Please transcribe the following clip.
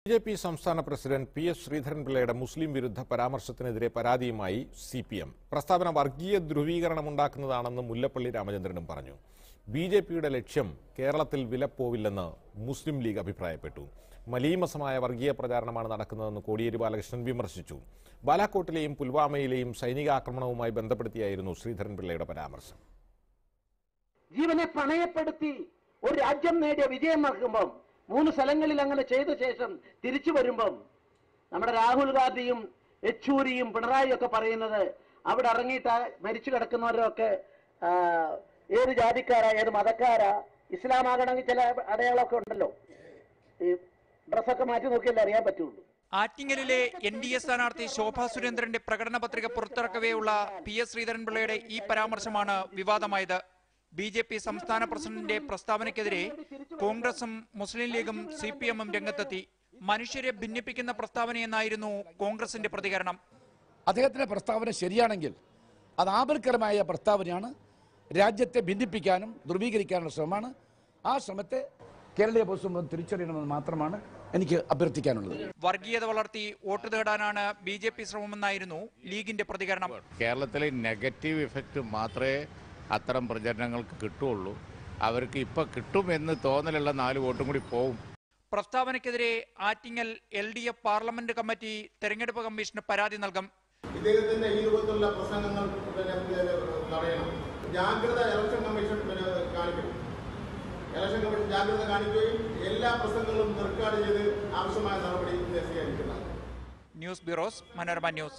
B J P സംസ്ഥാന president P S ശ്രീധരൻപിള്ളയുടെ മുസ്ലിം വിരുദ്ധ പരാമർശത്തിനെതിരെ പരാതിയുമായി സി പി എം പ്രസ്താവന വർഗീയ ധ്രുവീകരണമുണ്ടാക്കുന്നതാണെന്ന് മുല്ലപ്പള്ളി രാമചന്ദ്രനും പറഞ്ഞു ബി ജെ പിയുടെ ലക്ഷ്യം കേരളത്തിൽ വിലപ്പോവില്ലെന്ന് മുസ്ലിം ലീഗ് അഭിപ്രായപ്പെട്ടു മലീമസമായ വർഗീയ പ്രചാരണമാണ് നടക്കുന്നതെന്ന് കോടിയേരി ബാലകൃഷ്ണൻ വിമർശിച്ചു ബാലാക്കോട്ടിലെയും പുൽവാമയിലെയും സൈനികാക്രമണവുമായി ബന്ധപ്പെടുത്തിയായിരുന്നു ശ്രീധരൻപിള്ളയുടെ പരാമർശം ജീവനെ പണയപ്പെടുത്തി ഒരു രാജ്യം നേടിയ വിജയമാക്കുമ്പം മൂന്ന് സ്ഥലങ്ങളിൽ അങ്ങനെ ചെയ്ത ശേഷം തിരിച്ചു വരുമ്പം നമ്മുടെ രാഹുൽ ഗാന്ധിയും യെച്ചൂരിയും പിണറായിയും ഒക്കെ പറയുന്നത് അവിടെ ഇറങ്ങിയിട്ട് മരിച്ചു കിടക്കുന്നവരൊക്കെ ആ, ഏത് ജാതിക്കാരാ ഏത് മതക്കാരാ ഇസ്ലാം ആകണമെങ്കിൽ ചില അടയാളമൊക്കെ ഉണ്ടല്ലോ ഈ ഡ്രസ്സൊക്കെ മാറ്റി നോക്കിയല്ലേ അറിയാൻ പറ്റുള്ളൂ ആറ്റിങ്ങലിലെ എൻ ഡി എ സ്ഥാനാർത്ഥി ശോഭാ സുരേന്ദ്രന്റെ പ്രകടന പത്രിക പുറത്തിറക്കവെയുള്ള പി എസ് ശ്രീധരൻപിള്ളയുടെ ഈ പരാമർശമാണ് വിവാദമായത് ബി ജെ പി സംസ്ഥാന പ്രസിഡന്റിന്റെ പ്രസ്താവനയ്ക്കെതിരെ കോൺഗ്രസും മുസ്ലിം ലീഗും സി പി എമ്മും രംഗത്തെത്തി മനുഷ്യരെ ഭിന്നിപ്പിക്കുന്ന പ്രസ്താവനയെന്നായിരുന്നു കോൺഗ്രസിന്റെ പ്രതികരണം അദ്ദേഹത്തിന്റെ പ്രസ്താവന ശരിയാണെങ്കിൽ അത് ആപൽക്കരമായ പ്രസ്താവനയാണ് രാജ്യത്തെ ഭിന്നിപ്പിക്കാനും ധ്രുവീകരിക്കാനുള്ള ശ്രമമാണ് ആ ശ്രമത്തെ കേരളീയ പൊതുസമൂഹം തിരിച്ചറിയണമെന്ന് മാത്രമാണ് എനിക്ക് അഭ്യർത്ഥിക്കാനുള്ളത് വർഗീയത വളർത്തി വോട്ട് തേടാനാണ് ബി ജെ പി ശ്രമമെന്നായിരുന്നു ലീഗിന്റെ പ്രതികരണം കേരളത്തിലെ നെഗറ്റീവ് ഇഫക്റ്റ് മാത്രമേ അത്തരം പ്രചരണങ്ങൾക്ക് കിട്ടുള്ളൂ അവർക്ക് ഇപ്പം കിട്ടുമെന്ന് തോന്നലുള്ള നാല് വോട്ടും കൂടി പോവും പ്രസ്താവനയ്ക്കെതിരെ Attingal L D F parliament committee തെരഞ്ഞെടുപ്പ് കമ്മീഷന് പരാതി നൽകും ഇദ്ദേഹത്തിന്റെ ഈ രൂപത്തിലുള്ള പ്രസംഗങ്ങൾ പിന്നെ പിന്നെ തടയണം ജാഗ്രത ഇലക്ഷൻ കമ്മീഷൻ പിന്നെ കാണിക്കണം ഇലക്ഷൻ കമ്മീഷൻ ജാഗ്രത കാണിക്കുകയും എല്ലാ പ്രസംഗങ്ങളും റെക്കോർഡ് ചെയ്ത് ആവശ്യമായ നടപടി സ്വീകരിക്കണം ന്യൂസ് ബ്യൂറോസ് മനോരമ ന്യൂസ്